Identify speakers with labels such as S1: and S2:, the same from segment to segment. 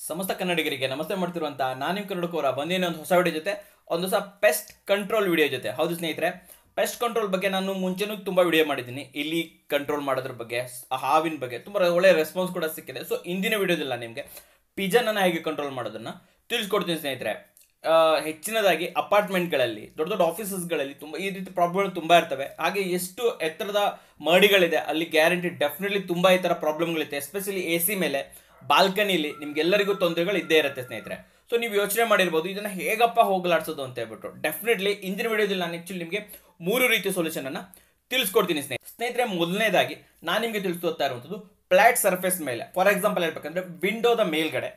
S1: ಸಮಸ್ತ ಕನ್ನಡಿಗರಿಗೆ ನಮಸ್ತೆ ಮಾಡ್ತಿರುವಂತ ನಾನು ನಿಮ್ಮ ಕನ್ನಡಕೋರ ಬಂದೇನೆ ಒಂದು ಹೊಸ ವಿಡಿಯೋ ಜೊತೆ ಒಂದು ಹೊಸ ಪೆಸ್ಟ್ ಕಂಟ್ರೋಲ್ ವಿಡಿಯೋ ಜೊತೆ ಹೌದು ಸ್ನೇಹಿತರೆ ಪೆಸ್ಟ್ ಕಂಟ್ರೋಲ್ ಬಗ್ಗೆ ನಾನು ಮುಂಚೆನೂ ತುಂಬ ವಿಡಿಯೋ ಮಾಡಿದ್ದೀನಿ ಇಲ್ಲಿ ಕಂಟ್ರೋಲ್ ಮಾಡೋದ್ರ ಬಗ್ಗೆ ಸ್- ಹಾವಿನ ಬಗ್ಗೆ ತುಂಬ ಒಳ್ಳೆ ರೆಸ್ಪಾನ್ಸ್ ಕೂಡ ಸಿಕ್ಕಿದೆ ಸೊ ಇಂದಿನ ವಿಡಿಯೋದಿಲ್ಲ ನಿಮಗೆ ಪಿಜನನ್ನು ಹೇಗೆ ಕಂಟ್ರೋಲ್ ಮಾಡೋದನ್ನ ತಿಳಿಸ್ಕೊಡ್ತೀನಿ ಸ್ನೇಹಿತರೆ ಆ, ಹೆಚ್ಚಿನದಾಗಿ ಅಪಾರ್ಟ್ಮೆಂಟ್ಗಳಲ್ಲಿ ದೊಡ್ಡ ದೊಡ್ಡ ಆಫೀಸಸ್ಗಳಲ್ಲಿ ತುಂಬ ಈ ರೀತಿ ಪ್ರಾಬ್ಲಮ್ ತುಂಬ ಇರ್ತವೆ ಹಾಗೆ ಎಷ್ಟು ಎತ್ತರದ ಮಹಡಿಗಳಿದೆ ಅಲ್ಲಿ ಗ್ಯಾರಂಟಿ ಡೆಫಿನೆಟ್ಲಿ ತುಂಬ ಈ ಥರ ಪ್ರಾಬ್ಲಮ್ಗಳಿರುತ್ತೆ ಎಸ್ಪೆಷಲಿ ಎ ಸಿ ಮೇಲೆ ಬಾಲ್ಕನಿಲಿ ನಿಮ್ಗೆಲ್ಲರಿಗೂ ತೊಂದರೆಗಳು ಇದ್ದೇ ಇರುತ್ತೆ ಸ್ನೇಹಿತರೆ ಸೊ ನೀವು ಯೋಚನೆ ಮಾಡಿರ್ಬೋದು ಇದನ್ನ ಹೇಗಪ್ಪ ಹೋಗಲಾಡಿಸೋದು ಅಂತ ಹೇಳ್ಬಿಟ್ಟು ಡೆಫಿನೆಟ್ಲಿ ಇಂದಿನ ವಿಡಿಯೋದಲ್ಲಿ ನಾನು ಆಕ್ಚುಲಿ ನಿಮಗೆ ಮೂರು ರೀತಿಯ ಸೊಲ್ಯೂಷನ್ ಅನ್ನ ತಿಳಿಸ್ಕೊಡ್ತೀನಿ ಸ್ನೇಹಿತರೆ ಸ್ನೇಹಿತರೆ ಮೊದಲನೇದಾಗಿ ನಾನು ನಿಮಗೆ ತಿಳಿಸ್ಕೊಡ್ತಾ ಇರುವಂಥದ್ದು ಫ್ಲಾಟ್ ಸರ್ಫೇಸ್ ಮೇಲೆ ಫಾರ್ ಎಕ್ಸಾಂಪಲ್ ಹೇಳ್ಬೇಕಂದ್ರೆ ವಿಂಡೋದ ಮೇಲ್ಗಡೆ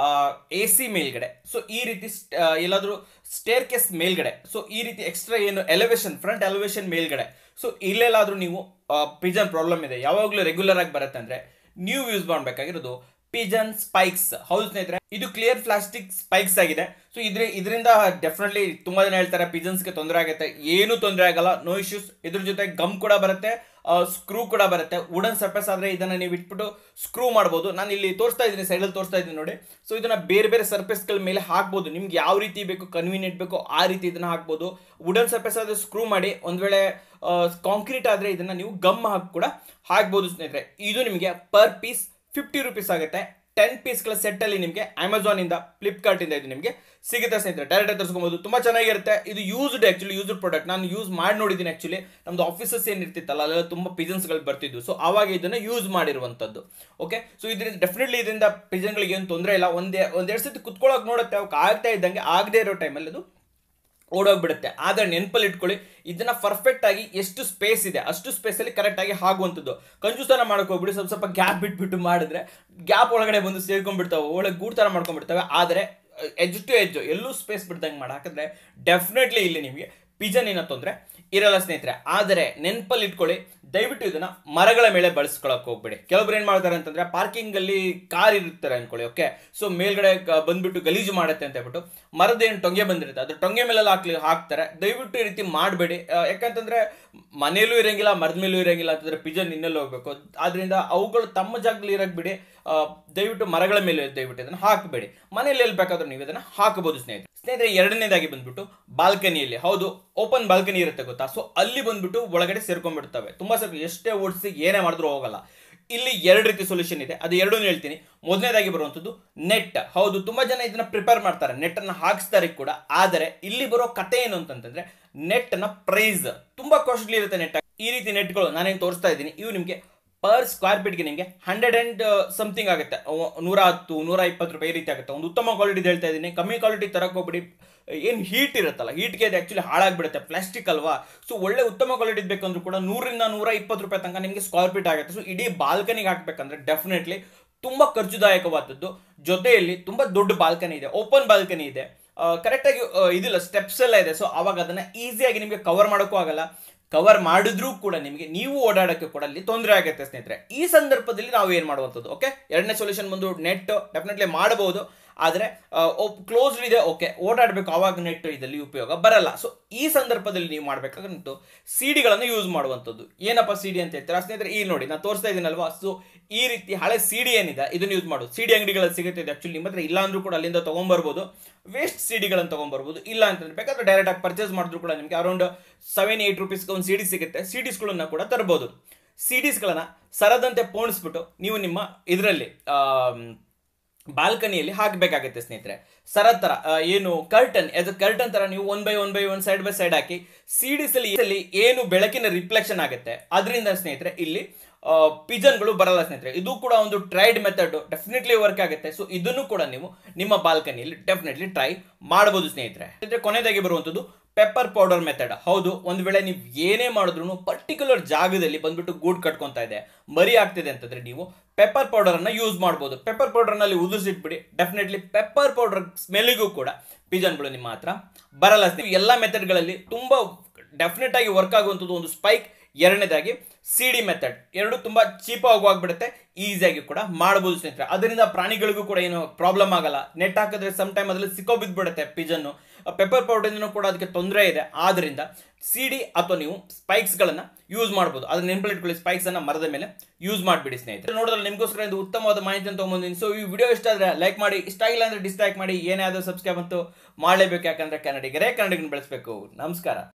S1: ಎ ಸಿ ಮೇಲ್ಗಡೆ ಸೊ ಈ ರೀತಿ ಸ್ಟ್- ಆ, ಎಲ್ಲಾದ್ರೂ ಸ್ಟೇರ್ ಕೇಸ್ ಮೇಲ್ಗಡೆ ಸೊ ಈ ರೀತಿ ಎಕ್ಸ್ಟ್ರಾ ಏನು ಎಲಿವೇಶನ್ ಫ್ರಂಟ್ ಎಲಿವೇಶನ್ ಮೇಲ್ಗಡೆ ಸೊ ಇಲ್ಲೆಲ್ಲಾದ್ರೂ ನೀವು ಪಿಜನ್ ಪ್ರಾಬ್ಲಮ್ ಇದೆ ಯಾವಾಗಲೂ ರೆಗ್ಯುಲರ್ ಆಗಿ ಬರುತ್ತೆ ಅಂದ್ರೆ ನೀವು ಯೂಸ್ ಮಾಡಬೇಕಾಗಿರೋದು ಪಿಜನ್ ಸ್ಪೈಕ್ಸ್ ಹೌದು ಸ್ನೇಹಿತರೆ ಇದು ಕ್ಲಿಯರ್ ಪ್ಲಾಸ್ಟಿಕ್ ಸ್ಪೈಕ್ಸ್ ಆಗಿದೆ ಸೊ ಇದ್ರ ಇದರಿಂದ ಡೆಫಿನೆಟ್ಲಿ ತುಂಬಾ ಜನ ಹೇಳ್ತಾರೆ ಪಿಜನ್ಸ್ಗೆ ತೊಂದರೆ ಆಗುತ್ತೆ ಏನು ತೊಂದರೆ ಆಗಲ್ಲ ನೋ ಇಶ್ಯೂಸ್ ಇದ್ರ ಜೊತೆ ಗಮ್ ಕೂಡ ಬರುತ್ತೆ ಸ್ಕ್ರೂ ಕೂಡ ಬರುತ್ತೆ ವುಡನ್ ಸರ್ಫೇಸ್ ಆದ್ರೆ ಇದನ್ನ ನೀವು ಇಟ್ಬಿಟ್ಟು ಸ್ಕ್ರೂ ಮಾಡ್ಬೋದು ನಾನು ಇಲ್ಲಿ ತೋರಿಸ್ತಾ ಇದ್ದೀನಿ ಸೈಡಲ್ಲಿ ತೋರಿಸ್ತಾ ಇದ್ದೀನಿ ನೋಡಿ ಸೊ ಇದನ್ನ ಬೇರೆ ಬೇರೆ ಸರ್ಫೇಸ್ಗಳ ಮೇಲೆ ಹಾಕ್ಬೋದು ನಿಮ್ಗೆ ಯಾವ ರೀತಿ ಬೇಕು ಕನ್ವೀನಿಯಂಟ್ ಬೇಕು ಆ ರೀತಿ ಇದನ್ನ ಹಾಕ್ಬೋದು ವುಡನ್ ಸರ್ಫೇಸ್ ಆದ್ರೆ ಸ್ಕ್ರೂ ಮಾಡಿ ಒಂದ್ ವೇಳೆ ಕಾಂಕ್ರೀಟ್ ಆದ್ರೆ ಇದನ್ನ ನೀವು ಗಮ್ ಹಾಕಿ ಕೂಡ ಹಾಕ್ಬೋದು ಸ್ನೇಹಿತರೆ ಇದು ನಿಮಗೆ ಪರ್ ಪೀಸ್ ಫಿಫ್ಟಿ ರುಪೀಸ್ ಆಗುತ್ತೆ ಟೆನ್ ಪೀಸ್ಗಳ ಸೆಟ್ಟಲ್ಲಿ ನಿಮಗೆ ಅಮೆಝಾನ್ ಇಂದ ಫ್ಲಿಪ್ಕಾರ್ಟ್ ಇಂದ ಇದು ನಿಮಗೆ ಸಿಗುತ್ತೆ ಸ್ನೇಹಿತರೆ ಡೈರೆಕ್ಟ್ ತರಿಸ್ಕೊಬೋದು ತುಂಬಾ ಚೆನ್ನಾಗಿರುತ್ತೆ ಇದು ಯೂಸ್ಡ್ ಆಕ್ಚುಲಿ ಯೂಸ್ಡ್ ಪ್ರಾಡಕ್ಟ್ ನಾನು ಯೂಸ್ ಮಾಡಿ ನೋಡಿದ್ದೀನಿ ಆಕ್ಚುಲಿ ನಮ್ದು ಆಫೀಸಸ್ ಏನಿರ್ತಿತ್ತಲ್ಲ ಅಲ್ಲೆಲ್ಲ ತುಂಬಾ ಪಿಜನ್ಸ್ಗಳು ಬರ್ತಿದ್ವು ಸೊ ಆವಾಗ ಇದನ್ನ ಯೂಸ್ ಮಾಡಿರುವಂಥದ್ದು ಓಕೆ ಸೊ ಇದರಿಂದ ಡೆಫಿನೆಟ್ಲಿ ಇದರಿಂದ ಪಿಜನ್ಗಳಿಗೆ ಏನು ತೊಂದರೆ ಇಲ್ಲ ಒಂದೇ ಒಂದೆರಡು ಸತಿ ಕುತ್ಕೊಳ್ಳೋಕೆ ನೋಡುತ್ತೆ ಅವಕ್ಕೆ ಆಗ್ತಾ ಇದ್ದಂಗೆ ಆಗದೆ ಇರೋ ಟೈಮಲ್ಲಿ ಅದು ಓಡೋಗ್ಬಿಡುತ್ತೆ ಆದ್ರೆ ನೆನಪಲ್ಲಿ ಇಟ್ಕೊಳ್ಳಿ ಇದನ್ನ ಪರ್ಫೆಕ್ಟ್ ಆಗಿ ಎಷ್ಟು ಸ್ಪೇಸ್ ಇದೆ ಅಷ್ಟು ಸ್ಪೇಸ್ ಅಲ್ಲಿ ಕರೆಕ್ಟ್ ಆಗಿ ಆಗುವಂಥದ್ದು ಕಂಜೂಸ್ತನ ಮಾಡಕ್ ಹೋಗ್ಬಿಡಿ ಸ್ವಲ್ಪ ಸ್ವಲ್ಪ ಗ್ಯಾಪ್ ಬಿಟ್ಬಿಟ್ಟು ಮಾಡಿದ್ರೆ ಗ್ಯಾಪ್ ಒಳಗಡೆ ಬಂದು ಸೇರ್ಕೊಂಡ್ಬಿಡ್ತಾವೆ ಒಳಗೆ ಗೂಡ್ ತರ ಮಾಡ್ಕೊಂಡ್ಬಿಡ್ತವೆ ಆದರೆ ಎಜ್ ಟು ಎಜ್ ಎಲ್ಲೂ ಸ್ಪೇಸ್ ಬಿಡ್ದಂಗೆ ಮಾಡಿ ಹಾಕಿದ್ರೆ ಡೆಫಿನೆಟ್ಲಿ ಇಲ್ಲಿ ನಿಮಗೆ ಪಿಜನಿನ ತೊಂದರೆ ಇರಲ್ಲ ಸ್ನೇಹಿತರೆ ಆದರೆ ನೆನಪಲ್ಲಿ ಇಟ್ಕೊಳ್ಳಿ ದಯವಿಟ್ಟು ಇದನ್ನ ಮರಗಳ ಮೇಲೆ ಬಳಸ್ಕೊಳಕ್ ಹೋಗ್ಬೇಡಿ ಕೆಲವೊಬ್ರು ಏನ್ ಮಾಡ್ತಾರೆ ಅಂತಂದ್ರೆ ಪಾರ್ಕಿಂಗ್ ಅಲ್ಲಿ ಕಾರ್ ಇರ್ತಾರೆ ಅನ್ಕೊಳ್ಳಿ ಓಕೆ ಸೊ ಮೇಲ್ಗಡೆ ಕ- ಬಂದ್ಬಿಟ್ಟು ಗಲೀಜು ಮಾಡುತ್ತೆ ಅಂತ ಹೇಳ್ಬಿಟ್ಟು ಮರದ ಏನು ಟೊಂಗೆ ಬಂದಿರುತ್ತೆ ಅದ್ರ ಟೊಂಗೆ ಮೇಲೆಲ್ಲ ಹಾಕ್ಲಿ ಹಾಕ್ತಾರೆ ದಯವಿಟ್ಟು ಈ ರೀತಿ ಮಾಡಬೇಡಿ ಯಾಕಂತಂದ್ರೆ ಮನೇಲೂ ಇರಂಗಿಲ್ಲ ಮರದ ಮೇಲೂ ಇರಂಗಿಲ್ಲ ಅಂತಂದ್ರೆ ಪಿಜನ್ ಇನ್ನೆಲ್ಲ ಹೋಗ್ಬೇಕು ಆದ್ರಿಂದ ಅವುಗಳು ತಮ್ಮ ಜಾಗದಲ್ಲಿ ಇರಕ್ ಬಿಡಿ ಆ, ದಯವಿಟ್ಟು ಮರಗಳ ಮೇಲೆ ದಯವಿಟ್ಟು ಇದನ್ನ ಹಾಕಬೇಡಿ ಮನೆಯಲ್ಲಿ ಎಲ್ಲಿ ಬೇಕಾದ್ರೂ ನೀವು ಇದನ್ನ ಹಾಕಬಹುದು ಸ್ನೇಹಿತರೆ ಸ್ನೇಹಿತರೆ ಎರಡನೇದಾಗಿ ಬಂದ್ಬಿಟ್ಟು ಬಾಲ್ಕನಿಯಲ್ಲಿ ಹೌದು ಓಪನ್ ಬಾಲ್ಕನಿ ಇರುತ್ತೆ ಗೊತ್ತಾ ಸೊ ಅಲ್ಲಿ ಬಂದ್ಬಿಟ್ಟು ಒಳಗಡೆ ಸೇರ್ಕೊಂಡ್ಬಿಡ್ತವೆ ತುಂಬಾ ಸಲ ಎಷ್ಟೇ ಓಡಿಸಿ ಏನೇ ಮಾಡಿದ್ರು ಹೋಗಲ್ಲ ಇಲ್ಲಿ ಎರಡು ರೀತಿ ಸೊಲ್ಯೂಷನ್ ಇದೆ ಅದು ಎರಡೂ ಹೇಳ್ತೀನಿ ಮೊದಲನೇದಾಗಿ ಬರುವಂಥದ್ದು ನೆಟ್ ಹೌದು ತುಂಬಾ ಜನ ಇದನ್ನ ಪ್ರಿಪೇರ್ ಮಾಡ್ತಾರೆ ನೆಟ್ ಅನ್ನ ಹಾಕ್ಸ್ತಾರೆ ಕೂಡ ಆದರೆ ಇಲ್ಲಿ ಬರೋ ಕತೆ ಏನು ಅಂತಂತಂದ್ರೆ ನೆಟ್ ನ ಪ್ರೈಸ್ ತುಂಬಾ ಕಾಸ್ಟ್ಲಿ ಇರುತ್ತೆ ನೆಟ್ ಈ ರೀತಿ ನೆಟ್ಗಳು ನಾನೇನು ತೋರಿಸ್ತಾ ಇದ್ದೀನಿ ಇವು ನಿಮಗೆ ಪರ್ ಸ್ಕ್ವೇರ್ ಫೀಟ್ಗೆ ನಿಮಗೆ ಹಂಡ್ರೆಡ್ ಅಂಡ್ ಸಮಥಿಂಗ್ ಆಗುತ್ತೆ ಅವ- ನೂರ ಹತ್ತು ನೂರ ಇಪ್ಪತ್ತು ರೂಪಾಯಿ ಈ ರೀತಿ ಆಗುತ್ತೆ ಒಂದು ಉತ್ತಮ ಕ್ವಾಲಿಟಿ ಹೇಳ್ತಾ ಇದ್ದೀನಿ ಕಮ್ಮಿ ಕ್ವಾಲಿಟಿ ತರಕ್ ಹೋಗ್ಬಿಡಿ ಏನು ಹೀಟ್ ಇರುತ್ತಲ್ಲ ಹೀಟ್ಗೆ ಅದು ಆಕ್ಚುಲಿ ಹಾಳಾಗ್ಬಿಡುತ್ತೆ ಪ್ಲಾಸ್ಟಿಕ್ ಅಲ್ವಾ ಸೊ ಒಳ್ಳೆ ಉತ್ತಮ ಕ್ವಾಲಿಟಿ ಬೇಕಂದ್ರೂ ಕೂಡ ನೂರಿಂದ ನೂರ ಇಪ್ಪತ್ತು ರೂಪಾಯಿ ತನಕ ನಿಮಗೆ ಸ್ಕ್ವೇರ್ ಫೀಟ್ ಆಗುತ್ತೆ ಸೊ ಇಡೀ ಬಾಲ್ಕನಿಗೆ ಹಾಕ್ಬೇಕಂದ್ರೆ ಡೆಫಿನೆಟ್ಲಿ ತುಂಬಾ ಖರ್ಚುದಾಯಕವಾದದ್ದು ಜೊತೆಯಲ್ಲಿ ತುಂಬಾ ದೊಡ್ಡ ಬಾಲ್ಕನಿ ಇದೆ ಓಪನ್ ಬಾಲ್ಕನಿ ಇದೆ ಕರೆಕ್ಟಾಗಿ ಇದಿಲ್ಲ ಸ್ಟೆಪ್ಸ್ ಎಲ್ಲ ಇದೆ ಸೊ ಅವಾಗ ಅದನ್ನ ಈಸಿಯಾಗಿ ನಿಮಗೆ ಕವರ್ ಮಾಡೋಕ್ಕೂ ಆಗಲ್ಲ ಕವರ್ ಮಾಡಿದ್ರೂ ಕೂಡ ನಿಮಗೆ ನೀವು ಓಡಾಡೋಕ್ಕೆ ಕೂಡ ಅಲ್ಲಿ ತೊಂದರೆ ಆಗುತ್ತೆ ಸ್ನೇಹಿತರೆ ಈ ಸಂದರ್ಭದಲ್ಲಿ ನಾವು ಏನು ಮಾಡುವಂಥದ್ದು ಓಕೆ ಎರಡನೇ ಸೊಲ್ಯೂಷನ್ ಬಂದು ನೆಟ್ ಡೆಫಿನೆಟ್ಲಿ ಮಾಡಬಹುದು ಆದರೆ ಕ್ಲೋಸ್ಡ್ ಇದೆ ಓಕೆ ಓಡಾಡಬೇಕು ಆವಾಗ ನೆಟ್ ಇದರಲ್ಲಿ ಉಪಯೋಗ ಬರಲ್ಲ ಸೊ ಈ ಸಂದರ್ಭದಲ್ಲಿ ನೀವು ಮಾಡಬೇಕಾಗಂತೂ ಸಿಡಿಗಳನ್ನು ಯೂಸ್ ಮಾಡುವಂಥದ್ದು ಏನಪ್ಪ ಸಿಡಿ ಅಂತ ಹೇಳ್ತಾರೆ ಸ್ನೇಹಿತರೆ ಈ ನೋಡಿ ನಾನು ತೋರಿಸ್ತಾ ಇದ್ದೀನಲ್ವಾ ಸೊ ಈ ರೀತಿ ಹಳೆ ಸಿಡಿ ಏನಿದೆ ಇದನ್ನು ಯೂಸ್ ಮಾಡೋದು ಸಿಡಿ ಅಂಗಡಿಗಳಲ್ಲಿ ಸಿಗುತ್ತೆ ಇದು ಆಕ್ಚುಲಿ ನಿಮ್ಮ ಹತ್ರ ಇಲ್ಲ ಅಂದ್ರೂ ಕೂಡ ಅಲ್ಲಿಂದ ತೊಗೊಂಬರ್ಬೋದು ವೇಸ್ಟ್ ಸಿಡಿಗಳನ್ನು ತೊಗೊಂಬರ್ಬೋದು ಇಲ್ಲ ಅಂತಂದ್ರೆ ಬೇಕಾದ್ರೆ ಡೈರೆಕ್ಟ್ ಆಗಿ ಪರ್ಚೇಸ್ ಮಾಡಿದ್ರು ಕೂಡ ನಿಮಗೆ ಅರೌಂಡ್ ಸೆವೆನ್ ಏಯ್ಟ್ ರುಪೀಸ್ಗೆ ಒಂದು ಸಿಡಿ ಸಿಗುತ್ತೆ ಸಿಡಿಸ್ಗಳನ್ನ ಕೂಡ ತರ್ಬೋದು ಸಿಡಿಸ್ಗಳನ್ನ ಸರದಂತೆ ಪೋಣಿಸ್ಬಿಟ್ಟು ನೀವು ನಿಮ್ಮ ಇದರಲ್ಲಿ ಬಾಲ್ಕನಿಯಲ್ಲಿ ಹಾಕಬೇಕಾಗುತ್ತೆ ಸ್ನೇಹಿತರೆ ಸರ ತರ ಆ, ಏನು ಕರ್ಟನ್ ಎಸ್ ಕರ್ಟನ್ ತರ ನೀವು one by one by one side by side ಹಾಕಿ ಸಿಡಿಸ್ ಅಲ್ಲಿ ಅಲ್ಲಿ ಏನು ಬೆಳಕಿನ ರಿಫ್ಲೆಕ್ಷನ್ ಆಗುತ್ತೆ ಅದರಿಂದ ಸ್ನೇಹಿತರೆ ಇಲ್ಲಿ ಪಿಜನ್ಗಳು ಬರಲ್ಲ ಸ್ನೇಹಿತರೆ ಇದು ಕೂಡ ಒಂದು ಟ್ರೈಡ್ ಮೆಥಡ್ ಡೆಫಿನೆಟ್ಲಿ ವರ್ಕ್ ಆಗುತ್ತೆ ಸೊ ಇದನ್ನು ಕೂಡ ನೀವು ನಿಮ್ಮ ಬಾಲ್ಕನಿಯಲ್ಲಿ ಡೆಫಿನೆಟ್ಲಿ ಟ್ರೈ ಮಾಡಬಹುದು ಸ್ನೇಹಿತರೆ ಸ್ನೇಹಿತರೆ ಕೊನೆಯದಾಗಿ ಬರುವಂಥದ್ದು ಪೆಪ್ಪರ್ ಪೌಡರ್ ಮೆಥಡ್ ಹೌದು ಒಂದು ವೇಳೆ ನೀವು ಏನೇ ಮಾಡಿದ್ರು ಪರ್ಟಿಕ್ಯುಲರ್ ಜಾಗದಲ್ಲಿ ಬಂದ್ಬಿಟ್ಟು ಗೂಡ್ ಕಟ್ಕೊಂತಾ ಇದೆ ಮರಿ ಆಗ್ತಿದೆ ಅಂತಂದ್ರೆ ನೀವು ಪೆಪ್ಪರ್ ಪೌಡರ್ ಅನ್ನ ಯೂಸ್ ಮಾಡ್ಬೋದು ಪೆಪ್ಪರ್ ಪೌಡರ್ ನಲ್ಲಿ ಉದುರಿಸಿಟ್ಬಿಡಿ ಡೆಫಿನೆಟ್ಲಿ ಪೆಪ್ಪರ್ ಪೌಡರ್ ಸ್ಮೆಲ್ಗೂ ಕೂಡ ಪಿಜನ್ಗಳು ನಿಮ್ಮ ಹತ್ರ ಬರಲ್ಲ ಸ್ನೇಹಿತರೆ. ಎಲ್ಲ ಮೆಥಡ್ಗಳಲ್ಲಿ ತುಂಬಾ ಡೆಫಿನೆಟ್ ಆಗಿ ವರ್ಕ್ ಆಗುವಂಥದ್ದು ಒಂದು ಸ್ಪೈಕ್ ಎರಡನೇದಾಗಿ ಸಿ ಡಿ ಮೆಥಡ್ ಎರಡು ತುಂಬಾ ಚೀಪಾಗಿ ಆಗ್ಬಿಡುತ್ತೆ ಈಸಿಯಾಗಿ ಕೂಡ ಮಾಡಬಹುದು ಸ್ನೇಹಿತರೆ ಅದರಿಂದ ಪ್ರಾಣಿಗಳಿಗೂ ಕೂಡ ಏನು ಪ್ರಾಬ್ಲಮ್ ಆಗಲ್ಲ ನೆಟ್ ಹಾಕಿದ್ರೆ ಸಮ್ ಟೈಮ್ ಅದ್ರಲ್ಲಿ ಸಿಕ್ಕೋ ಬಿದ್ದುಬಿಡುತ್ತೆ ಪಿಜನ್ನು ಪೆಪ್ಪರ್ ಪೌಡರ್ನಿಂದ ಕೂಡ ಅದಕ್ಕೆ ತೊಂದರೆ ಇದೆ ಆದ್ರಿಂದ ಸಿ ಡಿ ಅಥವಾ ನೀವು ಸ್ಪೈಕ್ಸ್ಗಳನ್ನು ಯೂಸ್ ಮಾಡ್ಬೋದು ಅದನ್ನ ನೆನಪಿಟ್ಕೊಳ್ಳಿ ಸ್ಪೈಕ್ಸ್ ಅನ್ನ ಮರದ ಮೇಲೆ ಯೂಸ್ ಮಾಡಿಬಿಡಿ ಸ್ನೇಹಿತರೆ ನೋಡಿದ್ರೆ ನಿಮಗೋಸ್ಕರ ಇದು ಉತ್ತಮವಾದ ಮಾಹಿತಿ ಅಂತ ತೊಗೊಂಬಂದಿನಿ ಸೊ ಈ ವಿಡಿಯೋ ಇಷ್ಟ ಆದರೆ ಲೈಕ್ ಮಾಡಿ ಇಷ್ಟ ಆಗಿಲ್ಲ ಅಂದರೆ ಡಿಸ್ಲೈಕ್ ಮಾಡಿ ಏನೇ ಆದರೂ ಸಬ್ಸ್ಕ್ರೈಬ್ ಅಂತೂ ಮಾಡಲೇಬೇಕು ಯಾಕಂದ್ರೆ ಕನ್ನಡಿಗರೇ ಕನ್ನಡಿಗನ ಬೆಳೆಸಬೇಕು ನಮಸ್ಕಾರ